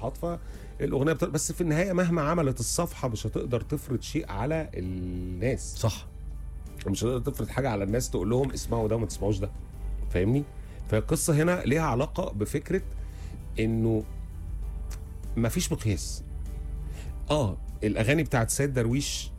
صفحات فالاغنيه بت... بس في النهايه مهما عملت الصفحه مش هتقدر تفرض شيء على الناس صح مش هتقدر تفرض حاجه على الناس تقول لهم اسمعوا ده وما تسمعوش ده فاهمني فالقصه هنا ليها علاقه بفكره انه مفيش مقياس اه الاغاني بتاعت سيد درويش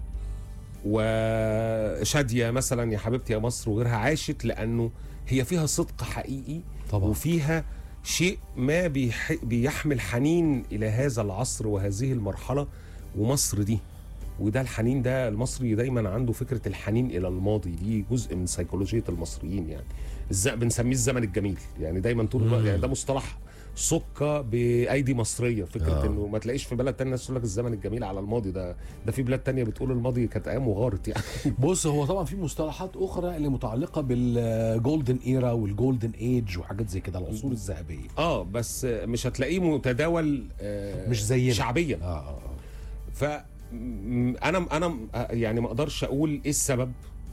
وشاديه مثلا يا حبيبتي يا مصر وغيرها عاشت لانه هي فيها صدق حقيقي طبعا وفيها شيء ما بيح... بيحمل حنين الى هذا العصر وهذه المرحله ومصر دي وده الحنين ده المصري دايما عنده فكره الحنين الى الماضي دي جزء من سيكولوجيه المصريين يعني الز... بنسميه الزمن الجميل يعني دايما طول الوقت يعني ده مصطلح سكه بايدي مصريه فكره آه. آه. انه ما تلاقيش في بلد تانية الناس تقول لك الزمن الجميل على الماضي ده ده في بلاد تانية بتقول الماضي كانت ايام وغارت يعني بص هو طبعا في مصطلحات اخرى اللي متعلقه بالجولدن ايرا والجولدن ايج وحاجات زي كده العصور الذهبيه اه بس مش هتلاقيه متداول آه مش زينا. شعبيا اه اه آه. ف م- انا انا يعني ما اقدرش اقول ايه السبب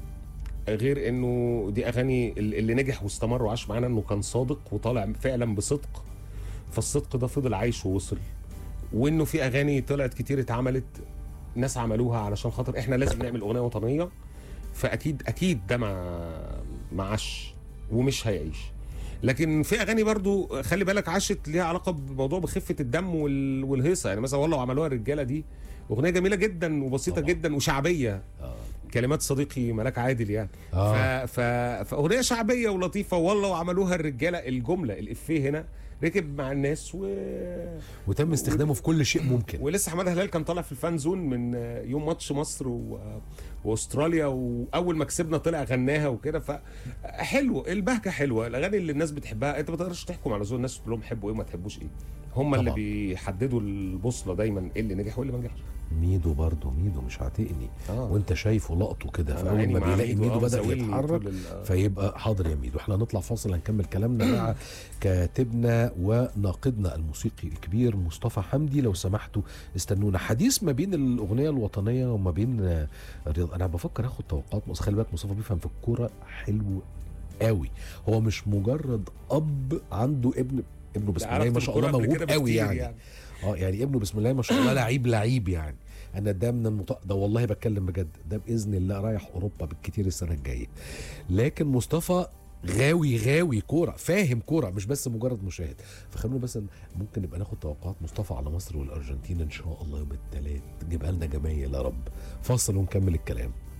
غير انه دي اغاني اللي نجح واستمر وعاش معانا انه كان صادق وطالع فعلا بصدق فالصدق ده فضل عايش ووصل وانه في اغاني طلعت كتير اتعملت ناس عملوها علشان خاطر احنا لازم نعمل اغنيه وطنيه فاكيد اكيد ده ما ما عاش ومش هيعيش لكن في اغاني برضو خلي بالك عاشت ليها علاقه بموضوع بخفه الدم وال- والهيصه يعني مثلا والله عملوها الرجاله دي اغنيه جميله جدا وبسيطه طبعا. جدا وشعبيه آه. كلمات صديقي ملاك عادل يعني آه. ف... ف... فاغنيه شعبيه ولطيفه والله وعملوها الرجاله الجمله الافيه هنا ركب مع الناس و... وتم استخدامه في كل شيء ممكن ولسه حماده هلال كان طالع في الفان زون من يوم ماتش مصر و... واستراليا واول ما كسبنا طلع غناها وكده فحلو البهجه حلوه الاغاني اللي الناس بتحبها انت ما تقدرش تحكم على ذوق الناس تقول لهم حبوا ايه وما تحبوش ايه هم اللي طبعا. بيحددوا البوصله دايما ايه اللي نجح وايه اللي ما نجحش ميدو برضه ميدو مش عاتقني آه. وانت شايفه لقطه كده أنا فاول عيني ما مع بيلاقي ميدو، ميدو آه، بدا مزاولني يتحرك طول ال- آه. فيبقى حاضر يا ميدو احنا هنطلع فاصل هنكمل كلامنا مع كاتبنا وناقدنا الموسيقي الكبير مصطفى حمدي لو سمحتوا استنونا حديث ما بين الاغنيه الوطنيه وما بين آه، الرياضه انا بفكر اخد توقعات مص- خلي بالك مصطفى بيفهم في الكوره حلو قوي هو مش مجرد اب عنده ابن ابنه بسم الله ما شاء الله موهوب قوي يعني. يعني اه يعني ابنه بسم الله ما شاء الله لعيب لعيب يعني انا ده من المط... ده والله بتكلم بجد ده باذن الله رايح اوروبا بالكتير السنه الجايه لكن مصطفى غاوي غاوي كوره فاهم كوره مش بس مجرد مشاهد فخلونا بس ن- ممكن نبقى ناخد توقعات مصطفى على مصر والارجنتين ان شاء الله يوم الثلاث جيبها لنا جمايل يا رب فاصل ونكمل الكلام